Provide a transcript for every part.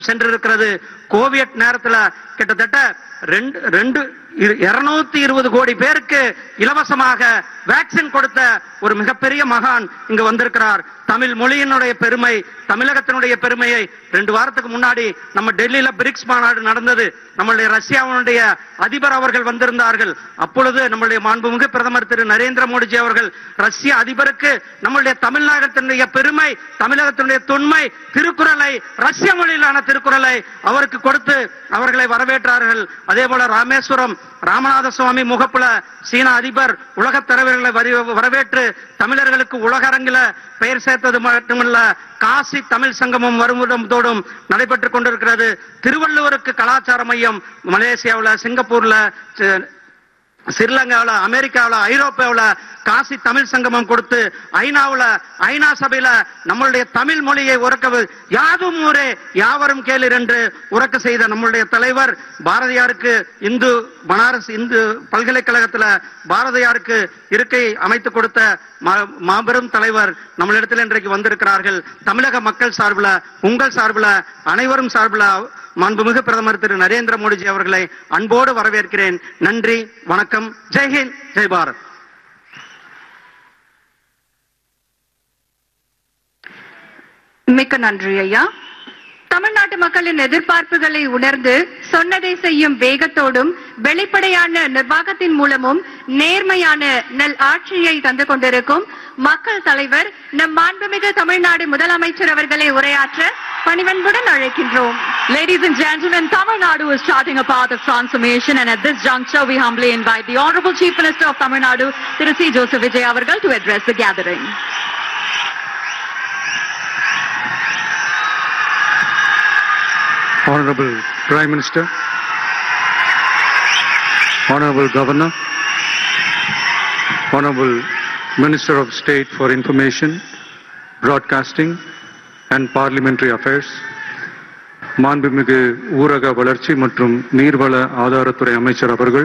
சென்றிருக்கிறது Covid நேரத்துல கிட்டத்தட்ட ரெண்டு ரெண்டு இருநூத்தி இருபது கோடி பேருக்கு இலவசமாக வேக்சின் கொடுத்த ஒரு மிகப்பெரிய மகான் இங்கு வந்திருக்கிறார் தமிழ் மொழியினுடைய பெருமை தமிழகத்தினுடைய பெருமையை ரெண்டு வாரத்துக்கு முன்னாடி நம்ம டெல்லியில பிரிக்ஸ் மாநாடு நடந்தது நம்மளுடைய ரஷ்யாவினுடைய அதிபர் அவர்கள் வந்திருந்தார்கள் அப்பொழுது நம்மளுடைய மாண்புமிகு பிரதமர் திரு நரேந்திர மோடிஜி அவர்கள் ரஷ்ய அதிபருக்கு நம்மளுடைய தமிழ்நாட்டினுடைய பெருமை தமிழகத்தினுடைய தொன்மை திருக்குறளை ரஷ்ய மொழியிலான திருக்குறளை அவருக்கு கொடுத்து அவர்களை வரவேற்றார்கள் அதே போல ராமேஸ்வரம் ராமநாத சுவாமி முகப்புல சீன அதிபர் உலகத் தலைவர்களை வரி- வரவேற்று தமிழர்களுக்கு உலகரங்கில பெயர் சேர்த்தது மட்டுமல்ல காசி தமிழ் சங்கமம் வருவதோடும் நடைபெற்றுக் கொண்டிருக்கிறது திருவள்ளுவருக்கு கலாச்சார மையம் மலேசியாவுல சிங்கப்பூர்ல சி- ஸ்ரீலங்காவுல அமெரிக்காவுல ஐரோப்பாவுல காசி தமிழ் சங்கமம் கொடுத்து ஐநாவுல ஐநா சபையில நம்மளுடைய தமிழ் மொழியை உறக்க யாதும் ஊரே யாவரும் கேளீர் என்று உறக்க செய்த நம்மளுடைய தலைவர் பாரதியாருக்கு இந்து பனாரஸ் இந்து பல்கலைக்கழகத்துல பாரதியாருக்கு இருக்கை அமைத்து கொடுத்த மா- மாபெரும் தலைவர் நம்மளிடத்தில் இன்றைக்கு வந்திருக்கிறார்கள் தமிழக மக்கள் சார்பில் உங்கள் சார்பில் அனைவரும் சார்பில் மாண்புமிகு பிரதமர் திரு நரேந்திர மோடிஜி அவர்களை அன்போடு வரவேற்கிறேன் நன்றி வணக்கம் ஜெய்ஹிந்த் ஜெய் பாரத் மிக்க நன்றி ஐயா தமிழ்நாட்டு மக்களின் எதிர்பார்ப்புகளை உணர்ந்து சொன்னதை செய்யும் வேகத்தோடும் வெளிப்படையான நிர்வாகத்தின் மூலமும் நேர்மையான நல் ஆட்சியை தந்து கொண்டிருக்கும் மக்கள் தலைவர் நம் மாண்புமிகு தமிழ்நாடு முதலமைச்சர் அவர்களை உரையாற்ற பணிவன்புடன் அழைக்கின்றோம் Ladies and gentlemen, Tamil Nadu is charting a path of transformation and at this juncture we humbly invite the Honorable Chief Minister of Tamil Nadu, Thiru C. Joseph Vijay Avargal to address the gathering. Honorable Prime Minister, Honorable Governor, Honorable Minister of State for Information, Broadcasting and Parliamentary Affairs, மாண்புமிகு ஊரக வளர்ச்சி மற்றும் நீர்வள ஆதாரத்துறை அமைச்சர் அவர்கள்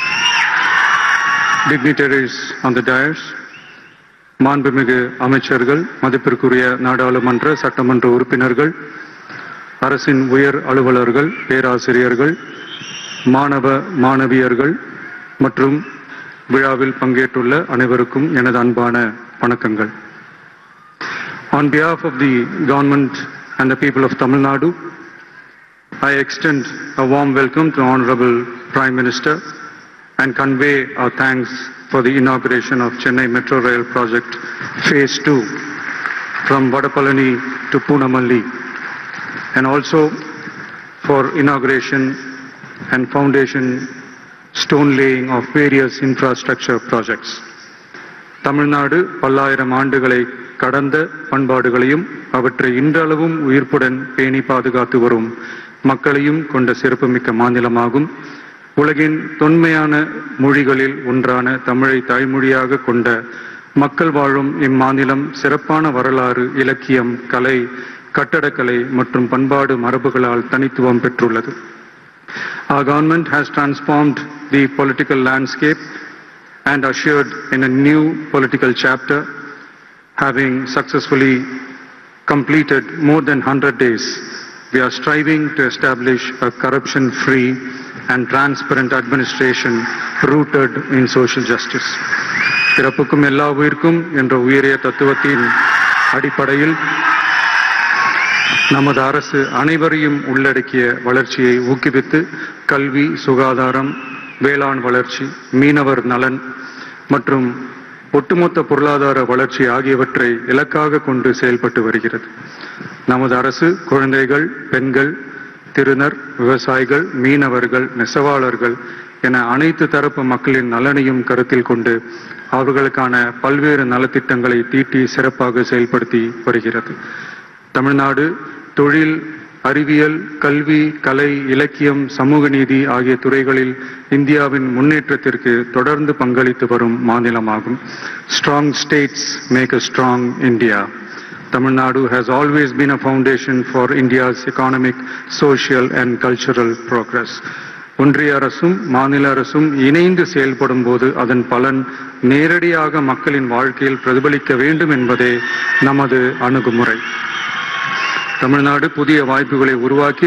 dignitaries on the dais, மாண்புமிகு அமைச்சர்கள் மதிப்பிற்குரிய நாடாளுமன்ற சட்டமன்ற உறுப்பினர்கள் அரசின் உயர் அலுவலர்கள் பேராசிரியர்கள் மாணவ மாணவியர்கள் மற்றும் விழாவில் பங்கேற்றுள்ள அனைவருக்கும் எனது அன்பான வணக்கங்கள் On behalf of the government and the people of Tamil Nadu, I extend a warm welcome to Honorable Prime Minister and convey our thanks for the inauguration of Chennai Metro Rail Project Phase 2 from Vadapalani to Punamalli and also for inauguration and foundation stone laying of various infrastructure projects. Tamil Nadu பல்லாயிரம் ஆண்டுகளை கடந்த பண்பாடுகளையும் அவற்றை இன்றளவும் உயிர்ப்புடன் பேணி பாதுகாத்து வரும் மக்களையும் கொண்ட சிறப்புமிக்க மாநிலமாகும் உலகின் தொன்மையான மொழிகளில் ஒன்றான தமிழை தாய்மொழியாக கொண்ட மக்கள் வாழும் இம்மாநிலம் சிறப்பான வரலாறு இலக்கியம் கலை கட்டடக்கலை மற்றும் பண்பாடு மரபுகளால் தனித்துவம் பெற்றுள்ளது Our government has transformed the political landscape and ushered in a new political chapter, having successfully completed more than 100 days. We are striving to establish a corruption-free and transparent administration rooted in social justice. பிறப்புக்கும் எல்லா உயிர்க்கும் என்ற உயரிய தத்துவத்தின் அடிப்படையில் நமது அரசு அனைவரையும் உள்ளடக்கிய வளர்ச்சியை ஊக்குவித்து கல்வி சுகாதாரம் வேளாண் வளர்ச்சி மீனவர் நலன் மற்றும் ஒட்டுமொத்த பொருளாதார வளர்ச்சி ஆகியவற்றை இலக்காக கொண்டு செயல்பட்டு வருகிறது நமது அரசு குழந்தைகள் பெண்கள் திருநர் விவசாயிகள் மீனவர்கள் நெசவாளர்கள் என அனைத்து தரப்பு மக்களின் நலனையும் கருத்தில் கொண்டு அவர்களுக்கான பல்வேறு நலத்திட்டங்களை தீட்டி சிறப்பாக செயல்படுத்தி வருகிறது தமிழ்நாடு தொழில் அறிவியல் கல்வி கலை இலக்கியம் சமூக நீதி ஆகிய துறைகளில் இந்தியாவின் முன்னேற்றத்திற்கு தொடர்ந்து பங்களித்து வரும் மாநிலமாகும் strong states make a strong India Tamil Nadu has always been a foundation for India's economic, social and cultural progress. ஒன்றிய அரசும் மாநில அரசும் இணைந்து செயல்படும் போது அதன் பலன் நேரடியாக மக்களின் வாழ்க்கையில் பிரதிபலிக்க வேண்டும் என்பதே நமது அணுகுமுறை தமிழ்நாடு புதிய வாய்ப்புகளை உருவாக்கி